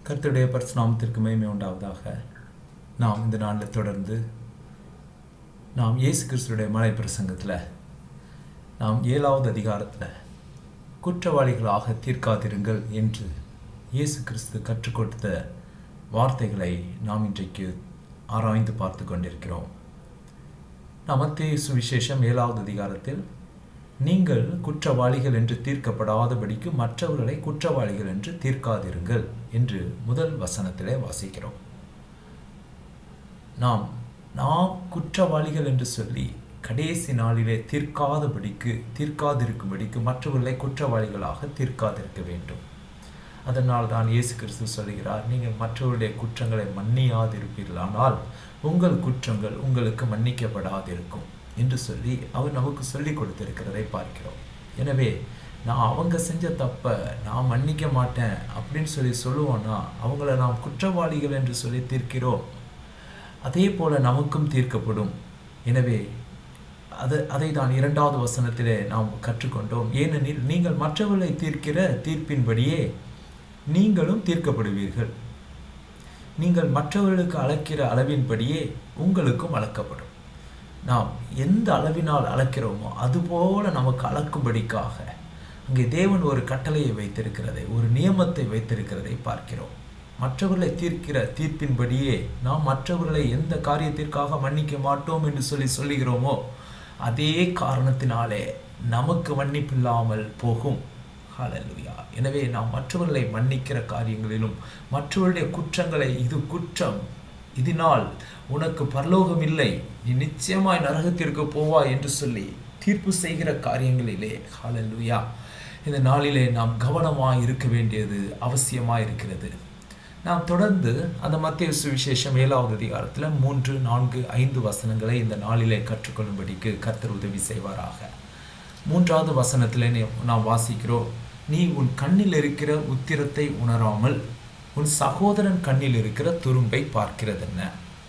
கர்த்தருடைய பரிசுநாமத்திற்கு மகிமை உண்டாவதாக நாம் இந்த நாளில் தொடர்ந்து நாம் இயேசு கிறிஸ்துடைய மலை பிரசங்கத்தில் நாம் ஏழாவது அதிகாரத்தில் குற்றவாளிகளாக தீர்க்காதிருங்கள் என்று இயேசு கிறிஸ்து கற்றுக் கொடுத்த வார்த்தைகளை நாம் இன்றைக்கு ஆராய்ந்து பார்த்து கொண்டிருக்கிறோம் நாம் மத்திய சுவிசேஷம் ஏழாவது அதிகாரத்தில் நீங்கள் குற்றவாளிகள் என்று தீர்க்கப்படாதபடிக்கு மற்றவர்களை குற்றவாளிகள் என்று தீர்க்காதிருங்கள் என்று முதல் வசனத்திலே வாசிக்கிறோம் நாம் நாம் குற்றவாளிகள் என்று சொல்லி கடைசி நாளிலே தீர்க்காதபடிக்கு தீர்க்காதிருக்கும்படிக்கு மற்றவர்களை குற்றவாளிகளாக தீர்க்காதிருக்க வேண்டும் அதனால் தான் இயேசு கிறிஸ்து சொல்கிறார் நீங்கள் மற்றவருடைய குற்றங்களை மன்னியாதிருப்பீர்களானால் உங்கள் குற்றங்கள் உங்களுக்கு மன்னிக்கப்படாதிருக்கும் என்று சொல்லி அவர் நமக்கு சொல்லி கொடுத்திருக்கிறதை பார்க்கிறோம் எனவே நான் அவங்க செஞ்ச தப்பை நான் மன்னிக்க மாட்டேன் அப்படின்னு சொல்லி சொல்லுவோன்னா அவங்கள நாம் குற்றவாளிகள் என்று சொல்லி தீர்க்கிறோம் அதே போல நமக்கும் தீர்க்கப்படும் எனவே அது அதை தான் இரண்டாவது வசனத்திலே நாம் கற்றுக்கொண்டோம் ஏனெனில் நீங்கள் மற்றவர்களை தீர்க்கிற தீர்ப்பின்படியே நீங்களும் தீர்க்கப்படுவீர்கள் நீங்கள் மற்றவர்களுக்கு அளக்கிற அளவின்படியே உங்களுக்கும் அளக்கப்படும் நாம் எந்த அளவினால் அளக்கிறோமோ அதுபோல நமக்கு அளக்கும்படிக்காக அங்கே தேவன் ஒரு கட்டளையை வைத்திருக்கிறதை ஒரு நியமத்தை வைத்திருக்கிறதை பார்க்கிறோம் மற்றவர்களை தீர்க்கிற தீர்ப்பின்படியே நாம் மற்றவர்களை எந்த காரியத்திற்காக மன்னிக்க மாட்டோம் என்று சொல்லி சொல்லுகிறோமோ அதே காரணத்தினாலே நமக்கு மன்னிப்பில்லாமல் போகும் ஹalleluya எனவே நாம் மற்றவர்களை மன்னிக்கிற காரியங்களிலும் மற்றவருடைய குற்றங்களை இது குற்றம் இதனால் உனக்கு பரலோகம் இல்லை நீ நிச்சயமாய் நரகத்திற்கு போவாய் என்று சொல்லி தீர்ப்பு செய்கிற காரியங்களிலே ஹalleluya இந்த நாளிலே நாம் கவனமாக இருக்க வேண்டியது அவசியமாக இருக்கிறது நாம் தொடர்ந்து அந்த மத்திய சுவிசேஷம் ஏழாவது அதிகாரத்தில் மூன்று நான்கு ஐந்து வசனங்களை இந்த நாளிலே கற்றுக்கொள்ளும்படிக்கு கர்த்தர் உதவி செய்வாராக மூன்றாவது வசனத்தில் நாம் வாசிக்கிறோம் நீ உன் கண்ணில் இருக்கிற உத்திரத்தை உணராமல் உன் சகோதரன் கண்ணில் இருக்கிற துரும்பை பார்க்கிறது என்ன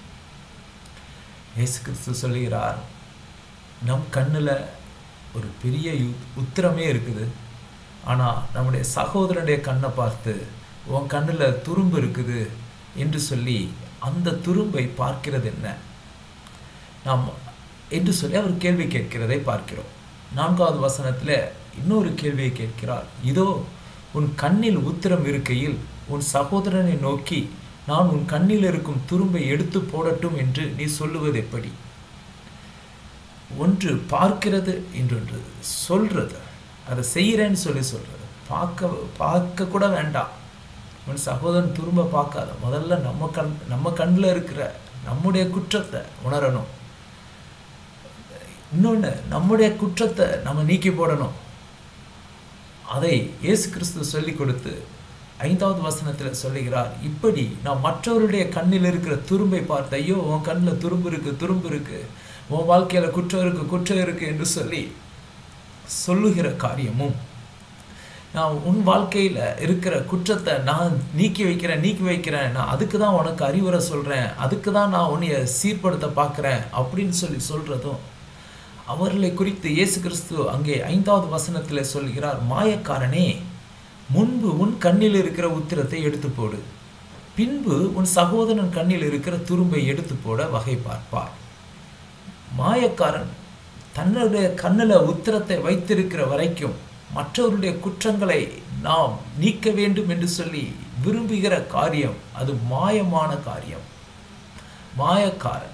இயேசு கிறிஸ்து சொல்லுகிறார் நம் கண்ணில் ஒரு பெரிய உத்திரமே இருக்குது ஆனால் நம்முடைய சகோதரனுடைய கண்ணை பார்த்து உன் கண்ணில் துரும்பு இருக்குது என்று சொல்லி அந்த துரும்பை பார்க்கிறது என்ன நாம் என்று சொல்லி அவர் கேள்வி கேட்கிறதை பார்க்கிறோம் நான்காவது வசனத்தில் இன்னொரு கேள்வியை கேட்கிறார் இதோ உன் கண்ணில் உத்திரம் இருக்கையில் உன் சகோதரனை நோக்கி நான் உன் கண்ணில் இருக்கும் துரும்பை எடுத்து போடட்டும் என்று நீ சொல்லுவது எப்படி ஒன்று பார்க்கிறது என்றொன்று சொல்றது அதை செய்கிறேன்னு சொல்லி சொல்றது பார்க்க பார்க்க கூட வேண்டாம் உன் சகோதரன் துரும்ப பார்க்காத முதல்ல நம்ம கண் நம்ம கண்ணில் இருக்கிற நம்முடைய குற்றத்தை உணரணும் இன்னொன்று நம்முடைய குற்றத்தை நம்ம நீக்கி போடணும் அதை இயேசு கிறிஸ்து சொல்லி கொடுத்து ஐந்தாவது வசனத்தில் சொல்லுகிறார் இப்படி நான் மற்றவருடைய கண்ணில் இருக்கிற துரும்பை பார்த்து ஐயோ உன் கண்ணில் துரும்பு இருக்கு துரும்பு இருக்கு உன் வாழ்க்கையில் குற்றம் இருக்கு குற்றம் இருக்கு என்று சொல்லி சொல்லுகிற காரியமும் நான் உன் வாழ்க்கையில் இருக்கிற குற்றத்தை நான் நீக்கி வைக்கிறேன் நீக்கி வைக்கிறேன் நான் அதுக்கு தான் உனக்கு அறிவுரை சொல்கிறேன் அதுக்கு தான் நான் உன்னைய சீர்படுத்த பார்க்குறேன் அப்படின்னு சொல்லி சொல்கிறதும் அவர்களை குறித்து இயேசு கிறிஸ்து அங்கே ஐந்தாவது வசனத்தில் சொல்கிறார் மாயக்காரனே முன்பு உன் கண்ணில் இருக்கிற உத்திரத்தை எடுத்து போடு பின்பு உன் சகோதரன் கண்ணில் இருக்கிற துரும்பை எடுத்து போட வகை பார்ப்பார் மாயக்காரன் தன்னுடைய கண்ணில் உத்திரத்தை வைத்திருக்கிற வரைக்கும் மற்றவருடைய குற்றங்களை நாம் நீக்க வேண்டும் என்று சொல்லி விரும்புகிற காரியம் அது மாயமான காரியம் மாயக்காரன்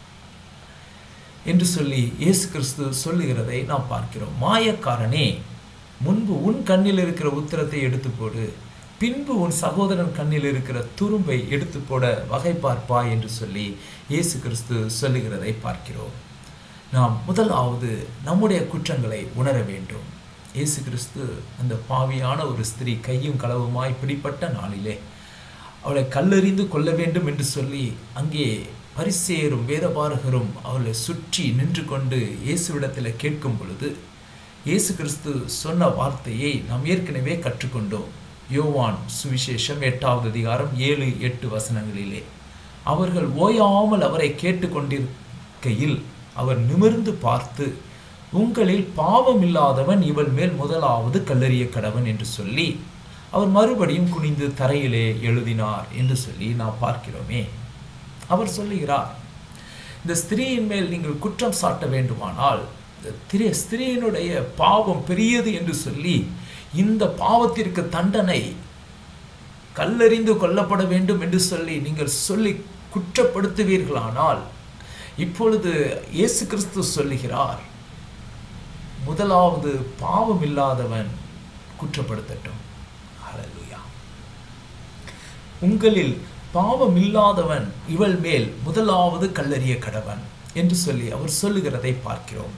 என்று சொல்லி இயேசு கிறிஸ்து சொல்லுகிறதை நாம் பார்க்கிறோம் மாயக்காரனே முன்பு உன் கண்ணில் இருக்கிற உத்திரத்தை எடுத்து போடு பின்பு உன் சகோதரன் கண்ணில் இருக்கிற துரும்பை எடுத்து போட வகை பார்ப்பா என்று சொல்லி இயேசு கிறிஸ்து சொல்லுகிறதை பார்க்கிறோம் நாம் முதலாவது நம்முடைய குற்றங்களை உணர வேண்டும் இயேசு கிறிஸ்து அந்த பாவியான ஒரு ஸ்திரீ கையும் களவுமாய் பிடிப்பட்ட நாளிலே அவளை கல்லெறிந்து கொள்ள வேண்டும் என்று சொல்லி அங்கே பரிசேரும் வேதபாரகரும் அவளை சுற்றி நின்று கொண்டு இயேசுவிடத்தில் கேட்கும் பொழுது இயேசு கிறிஸ்து சொன்ன வார்த்தையை நாம் ஏற்கனவே கற்றுக்கொண்டோம் யோவான் சுவிசேஷம் எட்டாவது அதிகாரம் ஏழு எட்டு வசனங்களிலே அவர்கள் ஓயாமல் அவரை கேட்டுக்கொண்டிருக்கையில் அவர் நிமிர்ந்து பார்த்து உங்களில் பாவம் இல்லாதவன் இவள் மேல் முதலாவது கல்லறிய கடவன் என்று சொல்லி அவர் மறுபடியும் குனிந்து தரையிலே எழுதினார் என்று சொல்லி நாம் பார்க்கிறோமே அவர் சொல்லுகிறார் இந்த ஸ்திரீயின் மேல் நீங்கள் குற்றம் சாட்ட வேண்டுமானால் இந்த திரு ஸ்திரீயினுடைய பாவம் பெரியது என்று சொல்லி இந்த பாவத்திற்கு தண்டனை கல்லறிந்து கொல்லப்பட வேண்டும் என்று சொல்லி நீங்கள் சொல்லி குற்றப்படுத்துவீர்களானால் இப்பொழுது இயேசு கிறிஸ்து சொல்லுகிறார் முதலாவது பாவம் இல்லாதவன் குற்றப்படுத்தட்டும் ஹalleluya உங்களில் பாவம் இல்லாதவன் இவள் மேல் முதலாவது கல்லறிய கடவன் என்று சொல்லி அவர் சொல்லுகிறதை பார்க்கிறோம்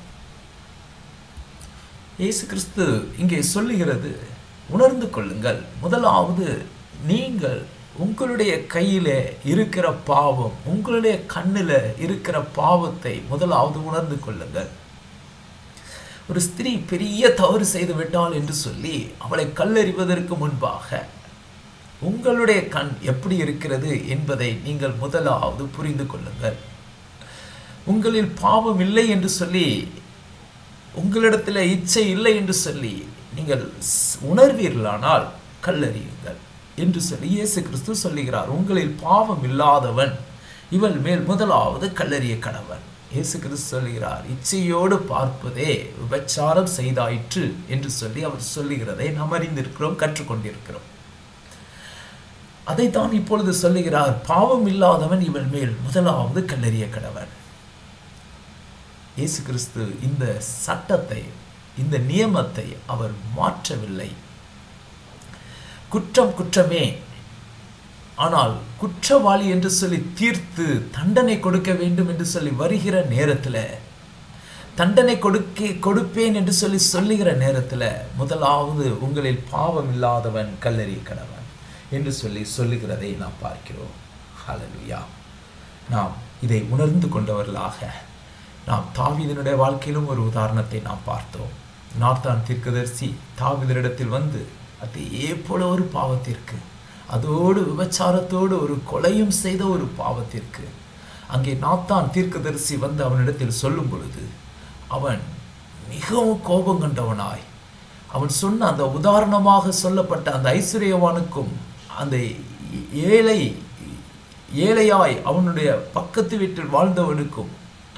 இயேசு கிறிஸ்து இங்கே சொல்லுகிறது உணர்ந்து கொள்ளுங்கள் முதலாவது நீங்கள் உங்களுடைய கையில இருக்கிற பாவம் உங்களுடைய கண்ணில் இருக்கிற பாவத்தை முதலாவது உணர்ந்து கொள்ளுங்கள் ஒரு ஸ்திரீ பெரிய தவறு செய்து விட்டாள் என்று சொல்லி அவளை கல்லறிவதற்கு முன்பாக உங்களுடைய கண் எப்படி இருக்கிறது என்பதை நீங்கள் முதலாவது புரிந்து கொள்ளுங்கள் உங்களில் பாவம் இல்லை என்று சொல்லி உங்களிடத்தில் இச்சை இல்லை என்று சொல்லி நீங்கள் உணர்வீர்களானால் கல்லறியுங்கள் என்று சொல்லி இயேசு கிறிஸ்து சொல்லுகிறார் உங்களில் பாவம் இல்லாதவன் இவள் மேல் முதலாவது கல்லறிய கணவன் இயேசு கிறிஸ்து சொல்லுகிறார் இச்சையோடு பார்ப்பதே விபச்சாரம் செய்தாயிற்று என்று சொல்லி அவர் சொல்லுகிறதை நாம் அறிந்திருக்கிறோம் கற்றுக்கொண்டிருக்கிறோம் அதைத்தான் இப்பொழுது சொல்லுகிறார் பாவம் இல்லாதவன் இவள் மேல் முதலாவது கல்லறிய கடவன் இயேசு கிறிஸ்து இந்த சட்டத்தை இந்த நியமத்தை அவர் மாற்றவில்லை குற்றம் குற்றமே ஆனால் குற்றவாளி என்று சொல்லி தீர்த்து தண்டனை கொடுக்க வேண்டும் என்று சொல்லி வருகிற நேரத்தில் தண்டனை கொடுக்க கொடுப்பேன் என்று சொல்லி சொல்லுகிற நேரத்தில் முதலாவது உங்களில் பாவம் இல்லாதவன் கல்லறி கணவன் என்று சொல்லி சொல்லுகிறதை நாம் பார்க்கிறோம் ஹalleluya நாம் இதை உணர்ந்து கொண்டவர்களாக நாம் தாவீதனுடைய வாழ்க்கையிலும் ஒரு உதாரணத்தை நாம் பார்த்தோம் நார்த்தான் தீர்க்கதரிசி தாவீதரிடத்தில் வந்து அதே போல ஒரு பாவத்திற்கு அதோடு விபச்சாரத்தோடு ஒரு கொலையும் செய்த ஒரு பாவத்திற்கு அங்கே நாத்தான் தீர்க்கதரிசி வந்து அவனிடத்தில் சொல்லும் பொழுது அவன் மிகவும் கோபம் கண்டவனாய் அவன் சொன்ன அந்த உதாரணமாக சொல்லப்பட்ட அந்த ஐஸ்வர்யவானுக்கும் அந்த ஏழை ஏழையாய் அவனுடைய பக்கத்து வீட்டில் வாழ்ந்தவனுக்கும்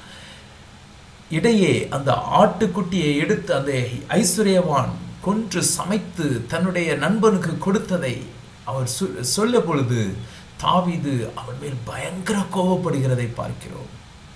இடையே அந்த ஆட்டுக்குட்டியை எடுத்து அந்த ஐஸ்வர்யவான் கொன்று சமைத்து தன்னுடைய நண்பனுக்கு கொடுத்ததை அவர் சொல்ல பொழுது தாவிது அவன் மேல் பயங்கர கோபப்படுகிறதை பார்க்கிறோம்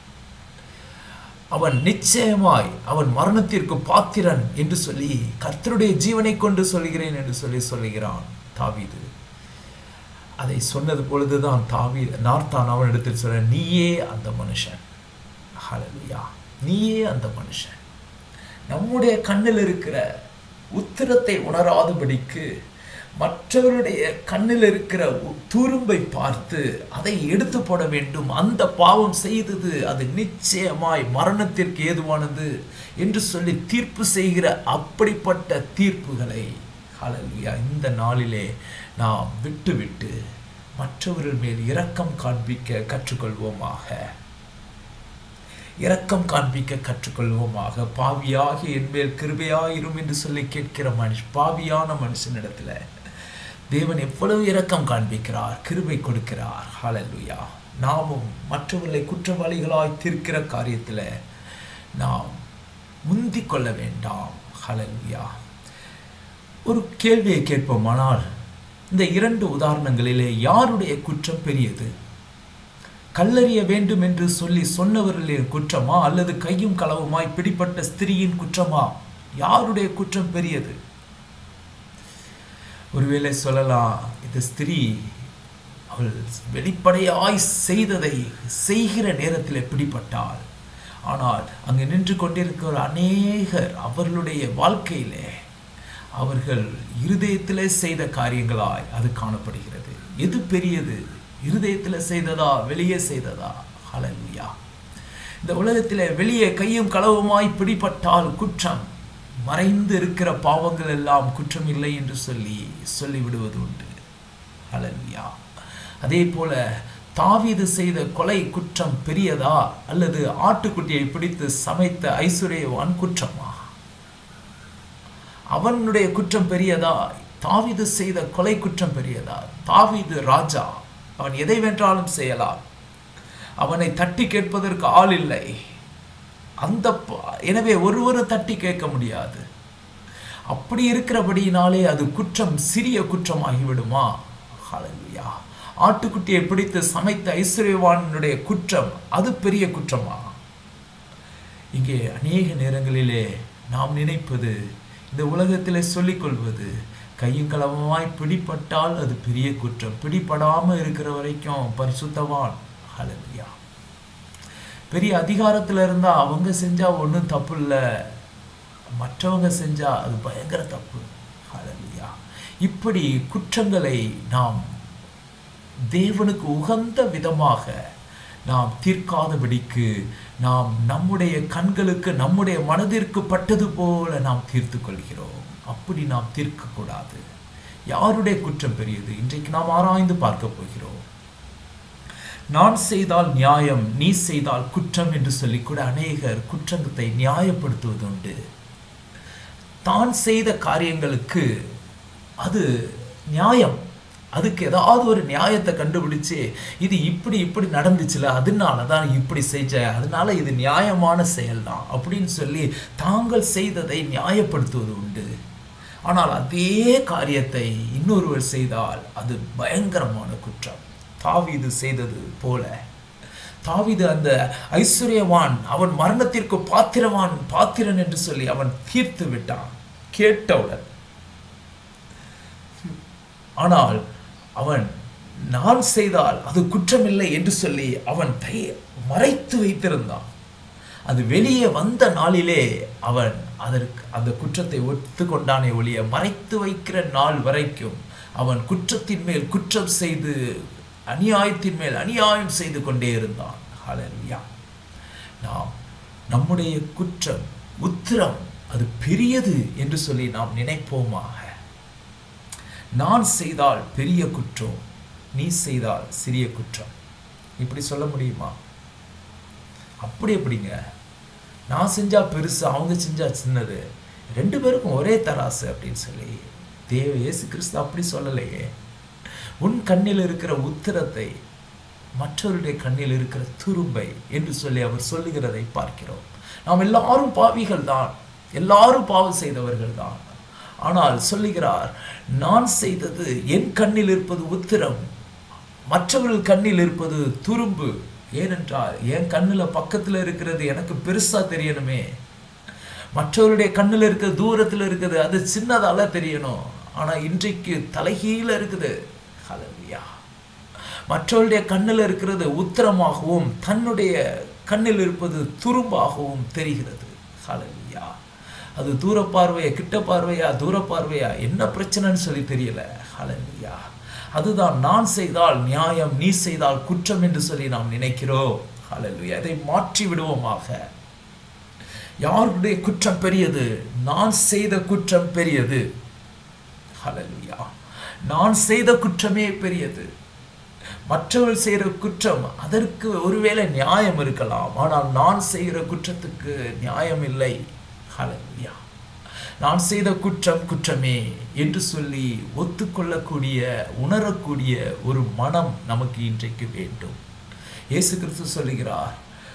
அவன் நிச்சயமாய் அவன் மரணத்திற்கு பாத்திரன் என்று சொல்லி கர்த்தருடைய ஜீவனை கொண்டு சொல்கிறேன் என்று சொல்லி சொல்லுகிறான் தாவீது அதை சொன்னது பொழுதுதான் தாவி நார்த்தான் அவனிடத்தில் சொல்ல நீயே அந்த மனுஷன் ஹalleluya நீயே அந்த மனுஷன் நம்முடைய கண்ணில் இருக்கிற உத்திரத்தை உணராதபடிக்கு மற்றவருடைய கண்ணில் இருக்கிற துரும்பை பார்த்து அதை எடுத்து போட வேண்டும் அந்த பாவம் செய்தது அது நிச்சயமாய் மரணத்திற்கு ஏதுவானது என்று சொல்லி தீர்ப்பு செய்கிற அப்படிப்பட்ட தீர்ப்புகளை ஹalleluya இந்த நாளிலே நாம் விட்டு விட்டு மற்றவர்கள் மேல் இரக்கம் காண்பிக்க கற்றுக்கொள்வோமாக இரக்கம் காண்பிக்க கற்றுக்கொள்வோமாக பாவியாகி என் மேல் கிருபையாயிரும் என்று சொல்லி கேட்கிற மனுஷ பாவியான மனுஷனிடத்துல தேவன் எவ்வளவு இரக்கம் காண்பிக்கிறார் கிருபை கொடுக்கிறார் ஹalleluya நாமும் மற்றவர்களை குற்றவாளிகளாய் தீர்க்கிற காரியத்தில் நாம் முந்திக் கொள்ள வேண்டாம் ஹalleluya ஒரு கேள்வியை கேட்போமானால் இந்த இரண்டு உதாரணங்களிலே யாருடைய குற்றம் பெரியது கல்லறிய வேண்டும் என்று சொல்லி சொன்னவர்களின் குற்றமா அல்லது கையும் களவுமாய் பிடிப்பட்ட ஸ்திரீயின் குற்றமா யாருடைய குற்றம் பெரியது ஒருவேளை சொல்லலாம் இந்த ஸ்திரீ அவள் வெளிப்படையாய் செய்ததை செய்கிற நேரத்தில் பிடிப்பட்டாள் ஆனால் அங்கு நின்று கொண்டிருக்கிற அநேகர் அவர்களுடைய வாழ்க்கையிலே அவர்கள் இருதயத்திலே செய்த காரியங்களாய் அது காணப்படுகிறது எது பெரியது இருதயத்தில் செய்ததா வெளியே செய்ததா ஹalleluya இந்த உலகத்தில் வெளியே கையும் களவுமாய் பிடிப்பட்டால் குற்றம் மறைந்து இருக்கிற பாவங்கள் எல்லாம் குற்றம் இல்லை என்று சொல்லி சொல்லிவிடுவது உண்டு ஹalleluya அதே போல தாவீது செய்த கொலை குற்றம் பெரியதா அல்லது ஆட்டுக்குட்டியை பிடித்து சமைத்த ஐஸ்வர்யவான் குற்றமா அவனுடைய குற்றம் பெரியதா தாவீது செய்த கொலை குற்றம் பெரியதா தாவீது ராஜா அவன் எதை வென்றாலும் செய்யலாம் அவனை தட்டி கேட்பதற்கு ஆள் இல்லை அந்த ப- எனவே ஒருவரும் தட்டி கேட்க முடியாது அப்படி இருக்கிறபடியினாலே அது குற்றம் சிறிய குற்றமாகிவிடுமா ஹalleluya ஆட்டுக்குட்டியை பிடித்து சமைத்த ஐஸ்வர்யவானுடைய குற்றம் அது பெரிய குற்றமா இங்கே அநேக நேரங்களிலே நாம் நினைப்பது இந்த உலகத்திலே சொல்லிக்கொள்வது கையும் களவுமாய் பிடிபட்டால் அது பெரிய குற்றம் பிடிபடாம இருக்கிற வரைக்கும் பரிசுத்தவான் ஹalleluya பெரிய அதிகாரத்துல இருந்தா அவங்க செஞ்சா ஒன்றும் தப்பு இல்லை மற்றவங்க செஞ்சா அது பயங்கர தப்பு ஹalleluya இப்படி குற்றங்களை நாம் தேவனுக்கு உகந்த விதமாக நாம் தீர்க்காதபடிக்கு நாம் நம்முடைய கண்களுக்கு நம்முடைய மனதிற்கு பட்டது போல நாம் தீர்த்து கொள்கிறோம் அப்படி நாம் தீர்க்கக்கூடாது யாருடைய குற்றம் பெரியது இன்றைக்கு நாம் ஆராய்ந்து பார்க்க போகிறோம் நான் செய்தால் நியாயம் நீ செய்தால் குற்றம் என்று சொல்லி கூட அநேகர் குற்றத்தை நியாயப்படுத்துவதுண்டு தான் செய்த காரியங்களுக்கு அது நியாயம் அதுக்கு ஏதாவது ஒரு நியாயத்தை கண்டுபிடிச்சு இது இப்படி இப்படி நடந்துச்சுல அதனால தான் இப்படி செஞ்ச அதனால இது நியாயமான செயல்தான் அப்படின்னு சொல்லி தாங்கள் செய்ததை நியாயப்படுத்துவது உண்டு ஆனால் அதே காரியத்தை இன்னொருவர் செய்தால் அது பயங்கரமான குற்றம் தாவீது செய்தது போல தாவீது அந்த ஐஸ்வர்யவான் அவன் மரணத்திற்கு பாத்திரவான் பாத்திரன் என்று சொல்லி அவன் தீர்த்து விட்டான் கேட்டவுடன் ஆனால் அவன் நான் செய்தால் அது குற்றமில்லை என்று சொல்லி அவன் தை மறைத்து வைத்திருந்தான் அது வெளியே வந்த நாளிலே அவன் அதற்கு அந்த குற்றத்தை ஒத்துக்கொண்டானே ஒழிய மறைத்து வைக்கிற நாள் வரைக்கும் அவன் குற்றத்தின் மேல் குற்றம் செய்து அநியாயத்தின் மேல் அநியாயம் செய்து கொண்டே இருந்தான் ஹalleluya நாம் நம்முடைய குற்றம் உத்திரம் அது பெரியது என்று சொல்லி நாம் நினைப்போமாக நான் செய்தால் பெரிய குற்றம் நீ செய்தால் சிறிய குற்றம் இப்படி சொல்ல முடியுமா அப்படி எப்படிங்க நான் செஞ்சா பெருசு அவங்க செஞ்சா சின்னது ரெண்டு பேருக்கும் ஒரே தராசு அப்படின்னு சொல்லி தேவ இயேசு கிறிஸ்து அப்படி சொல்லலையே உன் கண்ணில் இருக்கிற உத்திரத்தை மற்றவருடைய கண்ணில் இருக்கிற துரும்பை என்று சொல்லி அவர் சொல்லுகிறதை பார்க்கிறோம் நாம் எல்லாரும் பாவிகள் தான் எல்லாரும் பாவம் செய்தவர்கள் தான் ஆனால் சொல்லுகிறார் நான் செய்தது என் கண்ணில் இருப்பது உத்திரம் மற்றவர்கள் கண்ணில் இருப்பது துரும்பு ஏனென்றால் என் கண்ணில் பக்கத்தில் இருக்கிறது எனக்கு பெருசா தெரியணுமே மற்றவருடைய கண்ணில் இருக்கிற தூரத்தில் இருக்குது அது சின்னதால தெரியணும் ஆனா இன்றைக்கு தலைகீழ இருக்குது ஹalleluya மற்றவருடைய கண்ணில் இருக்கிறது உத்திரமாகவும் தன்னுடைய கண்ணில் இருப்பது துரும்பாகவும் தெரிகிறது ஹalleluya அது தூர பார்வையா கிட்ட பார்வையா தூர பார்வையா என்ன பிரச்சனைன்னு சொல்லி தெரியல ஹalleluya அதுதான் நான் செய்தால் நியாயம் நீ செய்தால் குற்றம் என்று சொல்லி நாம் நினைக்கிறோம் ஹalleluya அதை மாற்றி விடுவோமாக யாருடைய குற்றம் பெரியது நான் செய்த குற்றம் பெரியது ஹalleluya நான் செய்த குற்றமே பெரியது மற்றவர்கள் செய்கிற குற்றம் அதற்கு ஒருவேளை நியாயம் இருக்கலாம் ஆனால் நான் செய்கிற குற்றத்துக்கு நியாயம் இல்லை ஹalleluya நான் செய்த குற்றம் குற்றமே என்று சொல்லி ஒத்துக்கொள்ளக்கூடிய உணரக்கூடிய ஒரு மனம் நமக்கு இன்றைக்கு வேண்டும் இயேசு கிறிஸ்து சொல்லுகிறார்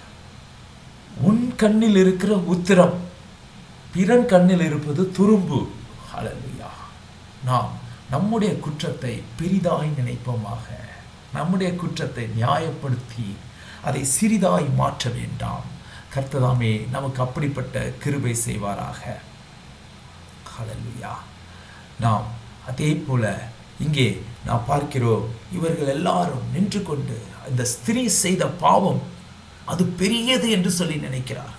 உன் கண்ணில் இருக்கிற உத்திரம் பிறன் கண்ணில் இருப்பது துரும்பு ஹalleluya நாம் நம்முடைய குற்றத்தை பெரிதாய் நினைப்போமாக நம்முடைய குற்றத்தை நியாயப்படுத்தி அதை சிறிதாய் மாற்ற வேண்டாம் கர்த்ததாமே நமக்கு அப்படிப்பட்ட கிருபை செய்வாராக ஹalleluya நாம் அதே போல இங்கே நாம் பார்க்கிறோம் இவர்கள் எல்லாரும் நின்று கொண்டு இந்த ஸ்திரீ செய்த பாவம் அது பெரியது என்று சொல்லி நினைக்கிறார்கள்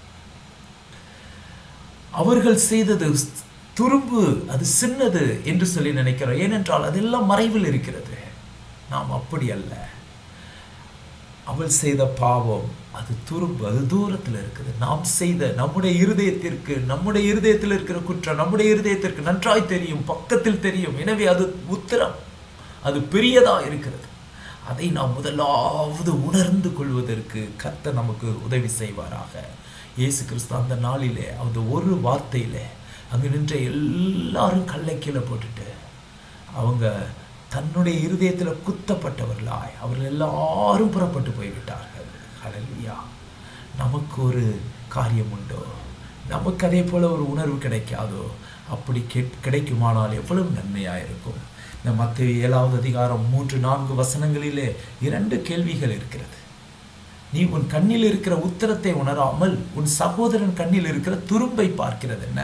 அவர்கள் செய்தது துரும்பு அது சின்னது என்று சொல்லி நினைக்கிறோம் ஏனென்றால் அதெல்லாம் மறைவில் இருக்கிறது நாம் அப்படி அல்ல அவள் செய்த பாவம் அது துரும்பு அது தூரத்தில் இருக்குது நாம் செய்த நம்முடைய இருதயத்திற்கு நம்முடைய இருதயத்தில் இருக்கிற குற்றம் நம்முடைய இருதயத்திற்கு நன்றாய் தெரியும் பக்கத்தில் தெரியும் எனவே அது உத்திரம் அது பெரியதா இருக்கிறது அதை நாம் முதலாவது உணர்ந்து கொள்வதற்கு கர்த்தர் நமக்கு உதவி செய்வாராக இயேசு கிறிஸ்து அந்த நாளிலே அந்த ஒரு வார்த்தையிலே அங்கு நின்ற எல்லாரும் கல்லை கீழே போட்டுட்டு அவங்க தன்னுடைய இருதயத்தில் குத்தப்பட்டவர்களாய் அவர்கள் எல்லாரும் புறப்பட்டு போய்விட்டார்கள் ஹalleluya நமக்கு ஒரு காரியம் உண்டோ நமக்கு அதே போல ஒரு உணர்வு கிடைக்காதோ அப்படி கெ- கிடைக்குமானால் எவ்வளவு நன்மையாக இருக்கும் இந்த மத்திய ஏழாவது அதிகாரம் மூன்று நான்கு வசனங்களிலே இரண்டு கேள்விகள் இருக்கிறது நீ உன் கண்ணில் இருக்கிற உத்தரத்தை உணராமல் உன் சகோதரன் கண்ணில் இருக்கிற துரும்பை பார்க்கிறது என்ன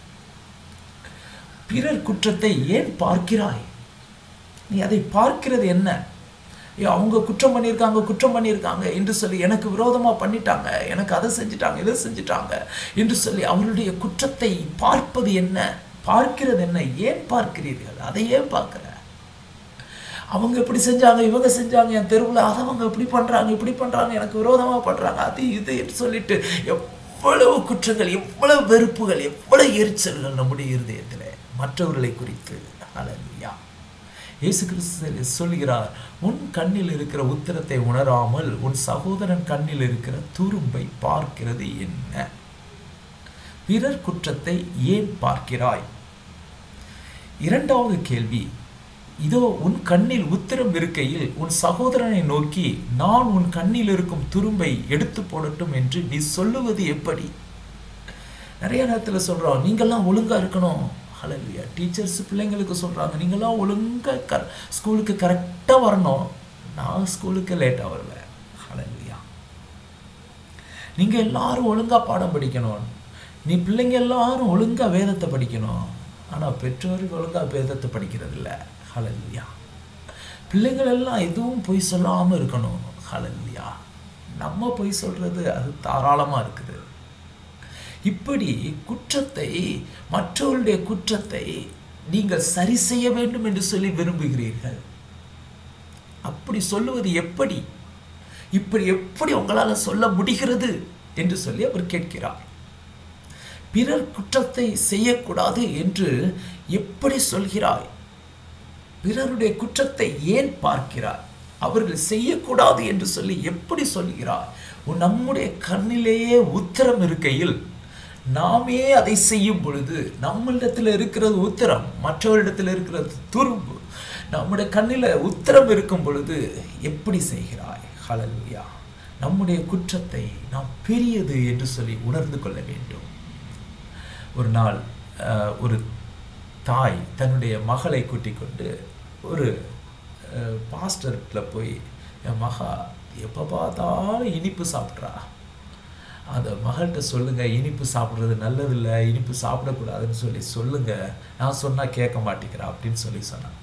பிறர் குற்றத்தை ஏன் பார்க்கிறாய் நீ அதை பார்க்கிறது என்ன ஏ, அவங்க குற்றம் பண்ணியிருக்காங்க குற்றம் பண்ணியிருக்காங்க என்று சொல்லி எனக்கு விரோதமாக பண்ணிட்டாங்க எனக்கு அதை செஞ்சிட்டாங்க இதை செஞ்சிட்டாங்க என்று சொல்லி அவருடைய குற்றத்தை பார்ப்பது என்ன பார்க்கிறது என்ன ஏன் பார்க்கிறீர்கள் அதை ஏன் பார்க்கிற அவங்க இப்படி செஞ்சாங்க இவங்க செஞ்சாங்க என் தெருவில் அதவங்க இப்படி பண்றாங்க இப்படி பண்றாங்க எனக்கு விரோதமா பண்றாங்க அது இது என்று சொல்லிட்டு எவ்வளவு குற்றங்கள் எவ்வளவு வெறுப்புகள் எவ்வளவு எரிச்சல்கள் நம்முடைய இருதயத்தில் மற்றவர்களை குறித்து ஹalleluya இயேசு கிறிஸ்து சொல்கிறார் உன் கண்ணில் இருக்கிற உத்தரத்தை உணராமல் உன் சகோதரன் கண்ணில் இருக்கிற துரும்பை பார்க்கிறது என்ன பிறர் குற்றத்தை ஏன் பார்க்கிறாய் இரண்டாவது கேள்வி இதோ உன் கண்ணில் உத்திரம் இருக்கையில் உன் சகோதரனை நோக்கி நான் உன் கண்ணில் இருக்கும் துரும்பை எடுத்து போடட்டும் என்று நீ சொல்லுவது எப்படி நிறைய நேரத்தில் சொல்றோம் நீங்கெல்லாம் ஒழுங்கா இருக்கணும் ஹalleluya டீச்சர்ஸ் பிள்ளைங்களுக்கு சொல்றாங்க நீங்கெல்லாம் ஒழுங்கா க ஸ்கூலுக்கு கரெக்டாக வரணும் நான் ஸ்கூலுக்கு லேட்டாக வருவேன் ஹalleluya நீங்க எல்லாரும் ஒழுங்கா பாடம் படிக்கணும் நீ பிள்ளைங்க எல்லாரும் ஒழுங்கா வேதத்தை படிக்கணும் ஆனா பெற்றோர்கள் ஒழுங்கா வேதத்தை படிக்கிறது இல்ல ஹalleluya பிள்ளைங்கள் எல்லாம் எதுவும் பொய் சொல்லாம இருக்கணும் ஹalleluya நம்ம பொய் சொல்றது அது தாராளமா இருக்குது இப்படி குற்றத்தை மற்றவருடைய குற்றத்தை நீங்கள் சரி செய்ய வேண்டும் என்று சொல்லி விரும்புகிறீர்கள் அப்படி சொல்லுவது எப்படி இப்படி எப்படி உங்களால் சொல்ல முடிகிறது என்று சொல்லி அவர் கேட்கிறார் பிறர் குற்றத்தை செய்யக்கூடாது என்று எப்படி சொல்கிறாய் பிறருடைய குற்றத்தை ஏன் பார்க்கிறாய் அவர்கள் செய்யக்கூடாது என்று சொல்லி எப்படி சொல்கிறார் உன் நம்முடைய கண்ணிலேயே உத்தரம் இருக்கையில் நாமே அதை செய்யும் பொழுது நம்மளிடத்தில் இருக்கிறது உத்தரம் மற்றவரிடத்தில் இருக்கிறது துரும்பு நம்முடைய கண்ணில் உத்தரம் இருக்கும் பொழுது எப்படி செய்கிறாய் ஹalleluya நம்முடைய குற்றத்தை நாம் பெரியது என்று சொல்லி உணர்ந்து கொள்ள வேண்டும் ஒரு நாள் அஹ், ஒரு தாய் தன்னுடைய மகளை கூட்டிக் கொண்டு ஒரு பாஸ்டர்கிட்ட போய் என் மகா எப்போ பார்த்தாலும் இனிப்பு சாப்பிட்றா அந்த மகள்கிட்ட சொல்லுங்க இனிப்பு சாப்பிட்றது நல்லதில்லை இனிப்பு சாப்பிடக்கூடாதுன்னு சொல்லி சொல்லுங்க நான் சொன்னா கேட்க மாட்டேங்கிறா அப்படின்னு சொல்லி சொன்னாங்க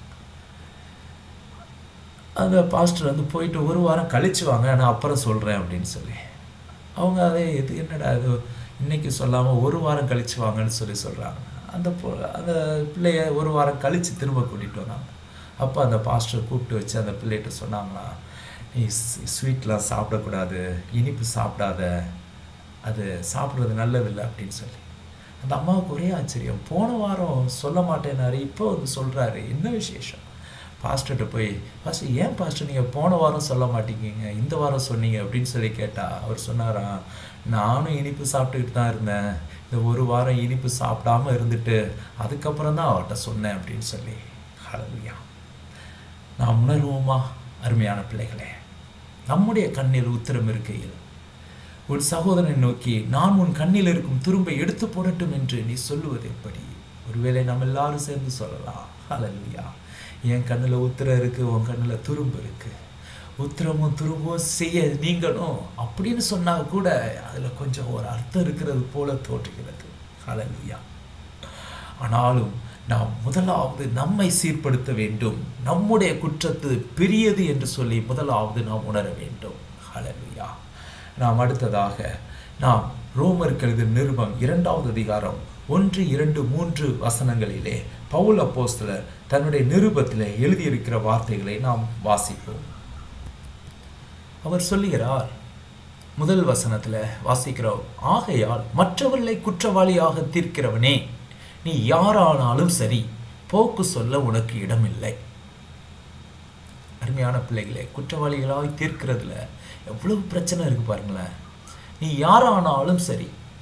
அந்த பாஸ்டர் வந்து போயிட்டு ஒரு வாரம் கழிச்சு வாங்க நான் அப்புறம் சொல்கிறேன் அப்படின்னு சொல்லி அவங்க அதே இது என்னடா இது இன்னைக்கு சொல்லாமல் ஒரு வாரம் கழிச்சு வாங்கன்னு சொல்லி சொல்கிறாங்க அந்த பொ அந்த பிள்ளைய ஒரு வாரம் கழித்து திரும்ப கூட்டிகிட்டு வந்தாங்க அப்போ அந்த பாஸ்டர் கூப்பிட்டு வச்சு அந்த பிள்ளைகிட்ட சொன்னாங்களா நீ ஸ்வீட்லாம் சாப்பிடக்கூடாது இனிப்பு சாப்பிடாத அது சாப்பிட்றது நல்லதில்லை அப்படின்னு சொல்லி அந்த அம்மாவுக்கு ஒரே ஆச்சரியம் போன வாரம் சொல்ல மாட்டேனாரு இப்போ வந்து சொல்கிறாரு என்ன விசேஷம் பாஸ்டர்கிட்ட போய் பாஸ்டர் ஏன் பாஸ்டர் நீங்கள் போன வாரம் சொல்ல மாட்டேங்கிங்க இந்த வாரம் சொன்னீங்க அப்படின்னு சொல்லி கேட்டால் அவர் சொன்னாராம் நானும் இனிப்பு சாப்பிட்டுக்கிட்டு தான் இருந்தேன் இந்த ஒரு வாரம் இனிப்பு சாப்பிடாம இருந்துட்டு அதுக்கப்புறம் தான் அவர்கிட்ட சொன்னேன் அப்படின்னு சொல்லி ஹalleluya நாம் உணர்வோமா அருமையான பிள்ளைகளே நம்முடைய கண்ணில் உத்திரம் இருக்கையில் உன் சகோதரனை நோக்கி நான் உன் கண்ணில் இருக்கும் துரும்பை எடுத்து போடட்டும் என்று நீ சொல்லுவது எப்படி ஒருவேளை நம்ம எல்லாரும் சேர்ந்து சொல்லலாம் ஹalleluya என் கண்ணில் உத்திரம் இருக்கு உன் கண்ணில் துரும்பு இருக்கு உத்திரமும் துரும்பும் செய்ய நீங்களும் அப்படின்னு சொன்னா கூட அதுல கொஞ்சம் ஒரு அர்த்தம் இருக்கிறது போல தோற்றுகிறது ஹalleluya ஆனாலும் நாம் முதலாவது நம்மை சீர்படுத்த வேண்டும் நம்முடைய குற்றத்து பெரியது என்று சொல்லி முதலாவது நாம் உணர வேண்டும் ஹalleluya நாம் அடுத்ததாக நாம் ரோமருக்கு எழுதிய நிருபம் இரண்டாவது அதிகாரம் ஒன்று இரண்டு மூன்று வசனங்களிலே பவுல் அப்போஸ்தலர் தன்னுடைய நிருபத்திலே எழுதியிருக்கிற வார்த்தைகளை நாம் வாசிப்போம் அவர் சொல்லுகிறார் முதல் வசனத்துல வாசிக்கிறோம் ஆகையால் மற்றவர்களை குற்றவாளியாக தீர்க்கிறவனே நீ யாரானாலும் சரி போக்கு சொல்ல உனக்கு இடமில்லை அருமையான பிள்ளைகளே குற்றவாளிகளாய் தீர்க்கிறதுல எவ்வளவு பிரச்சனை இருக்கு பாருங்களேன் நீ யாரானாலும் சரி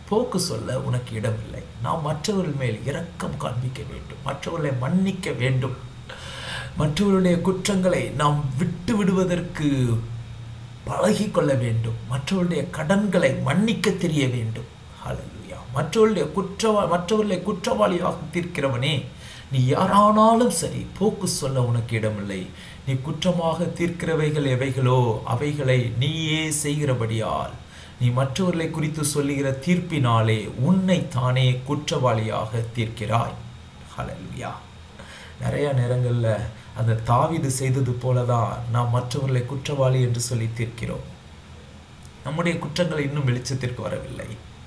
போக்கு சொல்ல உனக்கு இடமில்லை நாம் மற்றவர்கள் மேல் இரக்கம் காண்பிக்க வேண்டும் மற்றவர்களை மன்னிக்க வேண்டும் மற்றவருடைய குற்றங்களை நாம் விட்டு விடுவதற்கு பழகி கொள்ள வேண்டும் மற்றவருடைய கடன்களை மன்னிக்க தெரிய வேண்டும் ஹalleluya மற்றவருடைய குற்றவா மற்றவர்களை குற்றவாளியாக தீர்க்கிறவனே நீ யாரானாலும் சரி போக்கு சொல்ல உனக்கு இடமில்லை நீ குற்றமாக தீர்க்கிறவைகள் எவைகளோ அவைகளை நீயே செய்கிறபடியால் நீ மற்றவர்களை குறித்து சொல்லுகிற தீர்ப்பினாலே உன்னை தானே குற்றவாளியாக தீர்க்கிறாய் ஹalleluya நிறைய நேரங்களில் அந்த தாவிது செய்தது போல தான் நாம் மற்றவர்களை குற்றவாளி என்று சொல்லி தீர்க்கிறோம் நம்முடைய குற்றங்கள் இன்னும் வெளிச்சத்திற்கு வரவில்லை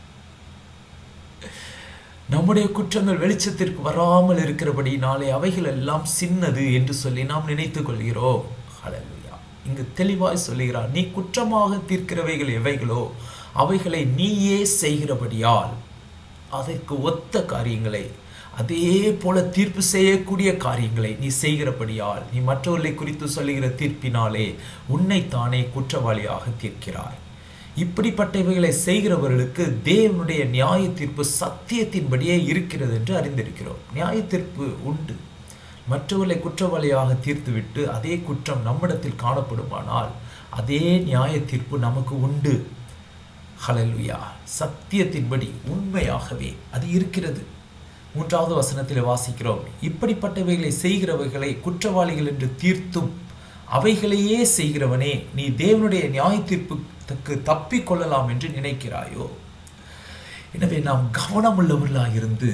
நம்முடைய குற்றங்கள் வெளிச்சத்திற்கு வராமல் இருக்கிறபடினாலே அவைகள் எல்லாம் சின்னது என்று சொல்லி நாம் நினைத்துக் கொள்கிறோம் ஹalleluya இங்கு தெளிவாய் சொல்லுகிறார் நீ குற்றமாக தீர்க்கிறவைகள் எவைகளோ அவைகளை நீயே செய்கிறபடியால் அதற்கு ஒத்த காரியங்களை அதே போல தீர்ப்பு செய்யக்கூடிய காரியங்களை நீ செய்கிறபடியால் நீ மற்றவர்களை குறித்து சொல்லுகிற தீர்ப்பினாலே உன்னைத்தானே குற்றவாளியாக தீர்க்கிறாய் இப்படிப்பட்டவைகளை செய்கிறவர்களுக்கு தேவனுடைய நியாய தீர்ப்பு சத்தியத்தின்படியே இருக்கிறது என்று அறிந்திருக்கிறோம் நியாய தீர்ப்பு உண்டு மற்றவர்களை குற்றவாளியாக தீர்த்துவிட்டு அதே குற்றம் நம்மிடத்தில் காணப்படுமானால் அதே நியாய தீர்ப்பு நமக்கு உண்டு ஹalleluya சத்தியத்தின்படி உண்மையாகவே அது இருக்கிறது மூன்றாவது வசனத்தில் வாசிக்கிறோம் இப்படிப்பட்டவைகளை செய்கிறவைகளை குற்றவாளிகள் என்று தீர்த்தும் அவைகளையே செய்கிறவனே நீ தேவனுடைய நியாய தீர்ப்புக்கு தப்பிக் கொள்ளலாம் என்று நினைக்கிறாயோ எனவே நாம் கவனமுள்ளவர்களாக இருந்து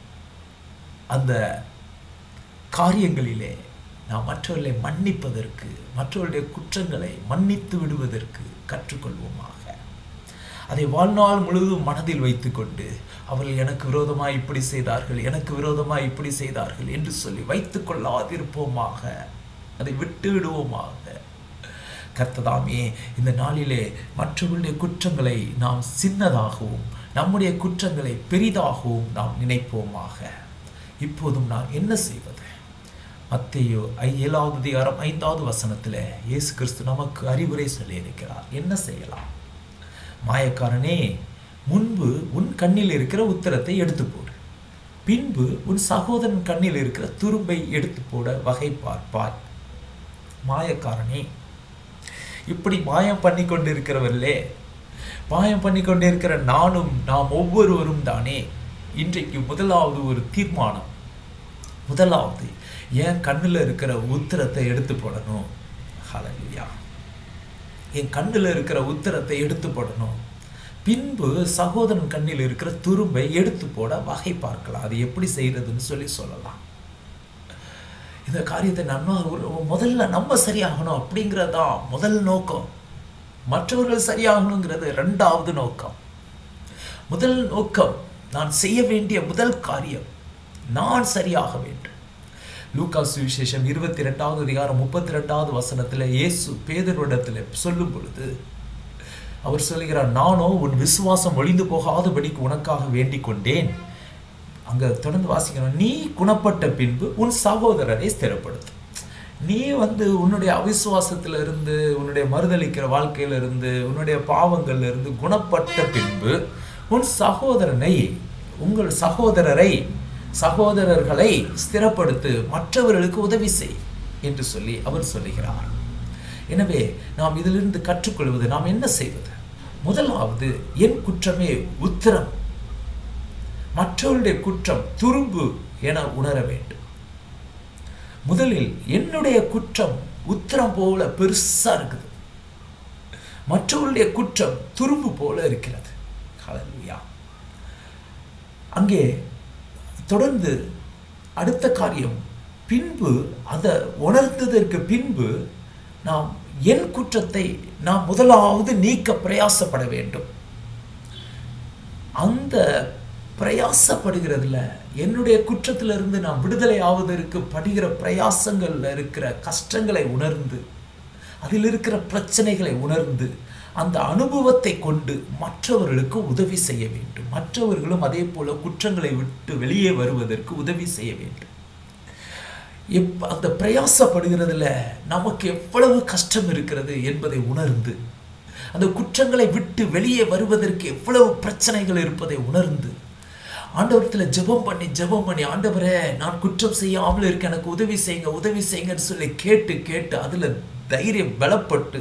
அந்த காரியங்களிலே நாம் மற்றவர்களை மன்னிப்பதற்கு மற்றவருடைய குற்றங்களை மன்னித்து விடுவதற்கு கற்றுக்கொள்வோமாக அதை வாழ்நாள் முழுவதும் மனதில் வைத்துக்கொண்டு அவர்கள் எனக்கு விரோதமாய் இப்படி செய்தார்கள் எனக்கு விரோதமாய் இப்படி செய்தார்கள் என்று சொல்லி வைத்துக் கொள்ளாதிருப்போமாக அதை விட்டு விடுவோமாக கர்த்ததாமே இந்த நாளிலே மற்றவர்களுடைய குற்றங்களை நாம் சின்னதாகவும் நம்முடைய குற்றங்களை பெரிதாகவும் நாம் நினைப்போமாக இப்போதும் நான் என்ன செய்வது மத்தேயு ஐ- ஏழாவது அதிகாரம் ஐந்தாவது வசனத்தில் இயேசு கிறிஸ்து நமக்கு அறிவுரை சொல்லியிருக்கிறார் என்ன செய்யலாம் மாயக்காரனே முன்பு உன் கண்ணில் இருக்கிற உத்தரத்தை எடுத்து போடு பின்பு உன் சகோதரன் கண்ணில் இருக்கிற துரும்பை எடுத்து போட வகை பார்ப்பாய் மாயக்காரனே இப்படி மாயம் பண்ணி கொண்டிருக்கிறவர்களே மாயம் பண்ணி கொண்டிருக்கிற நானும் நாம் ஒவ்வொருவரும் தானே இன்றைக்கு முதலாவது ஒரு தீர்மானம் முதலாவது என் கண்ணில் இருக்கிற உத்திரத்தை எடுத்து போடணும் ஹalleluya என் கண்ணில் இருக்கிற உத்திரத்தை எடுத்து போடணும் பின்பு சகோதரன் கண்ணில் இருக்கிற துரும்பை எடுத்து போட வகை பார்க்கலாம் அது எப்படி செய்யறதுன்னு சொல்லி சொல்லலாம் இந்த காரியத்தை நம்ம ஒரு- முதல்ல நம்ம சரியாகணும் அப்படிங்கிறதான் முதல் நோக்கம் மற்றவர்கள் சரியாகணுங்கிறது ரெண்டாவது நோக்கம் முதல் நோக்கம் நான் செய்ய வேண்டிய முதல் காரியம் நான் சரியாக வேண்டும் லூக்கா சுவிசேஷம் இருபத்தி ரெண்டாவது அதிகாரம் முப்பத்தி ரெண்டாவது வசனத்தில் இயேசு பேதரிடத்தில் சொல்லும் பொழுது அவர் சொல்லுகிறார் நானோ உன் விசுவாசம் ஒளிந்து போகாதபடிக்கு உனக்காக வேண்டிக் கொண்டேன் அங்க தொடர்ந்து வாசிக்கணும் நீ குணப்பட்ட பின்பு உன் சகோதரரை ஸ்திரப்படுத்து நீ வந்து உன்னுடைய அவிசுவாசத்துல இருந்து உன்னுடைய மறுதளிக்கிற வாழ்க்கையில இருந்து உன்னுடைய பாவங்கள்ல இருந்து குணப்பட்ட பின்பு உன் சகோதரனை உங்கள் சகோதரரை சகோதரர்களை ஸ்திரப்படுத்து மற்றவர்களுக்கு உதவி செய் என்று சொல்லி அவர் சொல்லுகிறார் எனவே நாம் இதிலிருந்து கற்றுக்கொள்வது நாம் என்ன செய்வது முதலாவது என் குற்றமே உத்திரம் மற்றவருடைய குற்றம் துரும்பு என உணர வேண்டும் முதலில் என்னுடைய குற்றம் உத்திரம் போல பெருசா இருக்குது மற்றவருடைய குற்றம் துரும்பு போல இருக்கிறது ஹalleluya அங்கே தொடர்ந்து அடுத்த காரியம் பின்பு அதை உணர்ந்ததற்கு பின்பு நாம் என் குற்றத்தை நாம் முதலாவது நீக்க பிரயாசப்பட வேண்டும் அந்த பிரயாசப்படுகிறதுல என்னுடைய குற்றத்திலிருந்து நாம் விடுதலை ஆவதற்கு படுகிற பிரயாசங்கள்ல இருக்கிற கஷ்டங்களை உணர்ந்து அதில் இருக்கிற பிரச்சனைகளை உணர்ந்து அந்த அனுபவத்தை கொண்டு மற்றவர்களுக்கு உதவி செய்ய வேண்டும் மற்றவர்களும் அதே போல குற்றங்களை விட்டு வெளியே வருவதற்கு உதவி செய்ய வேண்டும் எப் அந்த பிரயாசப்படுகிறதுல நமக்கு எவ்வளவு கஷ்டம் இருக்கிறது என்பதை உணர்ந்து அந்த குற்றங்களை விட்டு வெளியே வருவதற்கு எவ்வளவு பிரச்சனைகள் இருப்பதை உணர்ந்து ஆண்டவரத்தில் ஜெபம் பண்ணி ஜெபம் பண்ணி ஆண்டவரே நான் குற்றம் செய்யாமல் இருக்க எனக்கு உதவி செய்யுங்க உதவி செய்யுங்கன்னு சொல்லி கேட்டு கேட்டு அதில் தைரியம் பலப்பட்டு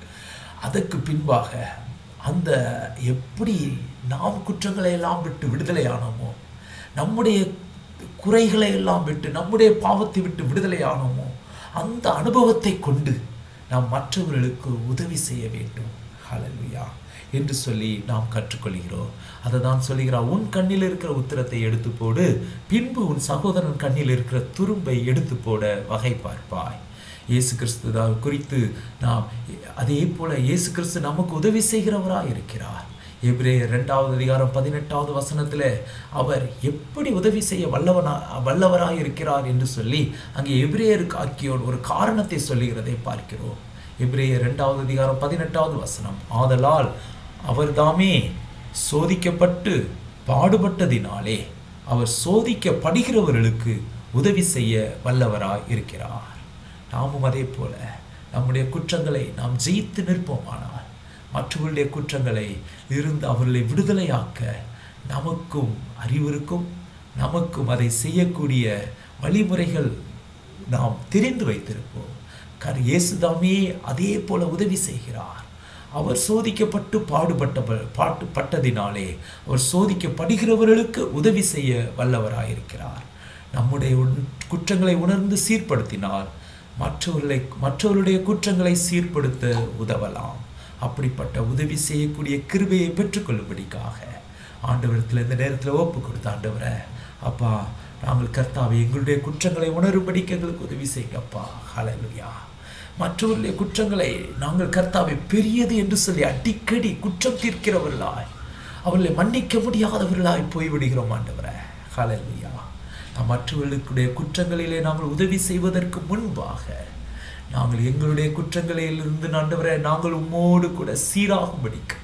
அதற்கு பின்பாக அந்த எப்படி நாம் குற்றங்களை எல்லாம் விட்டு விடுதலையானோமோ நம்முடைய குறைகளை எல்லாம் விட்டு நம்முடைய பாவத்தை விட்டு விடுதலையானோமோ அந்த அனுபவத்தை கொண்டு நாம் மற்றவர்களுக்கு உதவி செய்ய வேண்டும் ஹalleluya என்று சொல்லி நாம் கற்றுக்கொள்கிறோம் அதை தான் சொல்லுகிறார் உன் கண்ணில் இருக்கிற உத்திரத்தை எடுத்து போடு பின்பு உன் சகோதரன் கண்ணில் இருக்கிற துரும்பை எடுத்து போட வகை பார்ப்பாய் இயேசு கிறிஸ்து தான் குறித்து நாம் அதே போல இயேசு கிறிஸ்து நமக்கு உதவி செய்கிறவராய் இருக்கிறார் எபிரேயர் இரண்டாவது அதிகாரம் பதினெட்டாவது வசனத்தில் அவர் எப்படி உதவி செய்ய வல்லவனா வல்லவராய் இருக்கிறார் என்று சொல்லி அங்கே எபிரேயருக்கு ஆக்கியோர் ஒரு காரணத்தை சொல்லுகிறதை பார்க்கிறோம் எபிரேயர் இரண்டாவது அதிகாரம் பதினெட்டாவது வசனம் ஆதலால் அவர்தாமே சோதிக்கப்பட்டு பாடுபட்டதினாலே அவர் சோதிக்கப்படுகிறவர்களுக்கு உதவி செய்ய வல்லவராய் இருக்கிறார் நாமும் அதே போல நம்முடைய குற்றங்களை நாம் ஜெயித்து நிற்போமானால் மற்றவர்களுடைய குற்றங்களை இருந்து அவர்களை விடுதலையாக்க நமக்கும் அறிவிருக்கும் நமக்கும் அதை செய்யக்கூடிய வழிமுறைகள் நாம் தெரிந்து வைத்திருப்போம் கர் இயேசுதாமே அதே போல உதவி செய்கிறார் அவர் சோதிக்கப்பட்டு பாடுபட்ட பாட்டு பட்டதினாலே அவர் சோதிக்கப்படுகிறவர்களுக்கு உதவி செய்ய வல்லவராயிருக்கிறார் நம்முடைய உன்- குற்றங்களை உணர்ந்து சீர்படுத்தினால் மற்றவர்களை மற்றவருடைய குற்றங்களை சீர்படுத்த உதவலாம் அப்படிப்பட்ட உதவி செய்யக்கூடிய கிருபையை பெற்றுக்கொள்ளும்படிக்காக ஆண்டவரத்தில் இந்த நேரத்தில் ஒப்பு கொடுத்த ஆண்டவரை அப்பா நாங்கள் கர்த்தாவை எங்களுடைய குற்றங்களை உணரும்படிக்கு எங்களுக்கு உதவி செய்யுங்கப்பா ஹalleluya மற்றவர்களுடைய குற்றங்களை நாங்கள் கர்த்தாவை பெரியது என்று சொல்லி அடிக்கடி குற்றம் தீர்க்கிறவர்களாய் அவர்களை மன்னிக்க முடியாதவர்களாய் போய்விடுகிறோம் ஆண்டவரே ஹalleluya நாம் மற்றவர்களுடைய குற்றங்களிலே நாங்கள் உதவி செய்வதற்கு முன்பாக நாங்கள் எங்களுடைய குற்றங்களிலிருந்து ஆண்டவரே நாங்கள் உம்மோடு கூட சீராகும்படிக்கு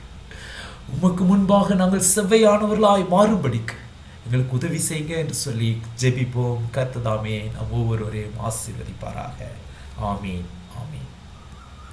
உமக்கு முன்பாக நாங்கள் செவ்வையானவர்களாய் மாறும்படிக்கு எங்களுக்கு உதவி செய்யுங்க என்று சொல்லி ஜெபிப்போம் கர்த்ததாமே நம் ஒவ்வொருவரையும் ஆசீர்வதிப்பாராக ஆமீன் ஆமீன்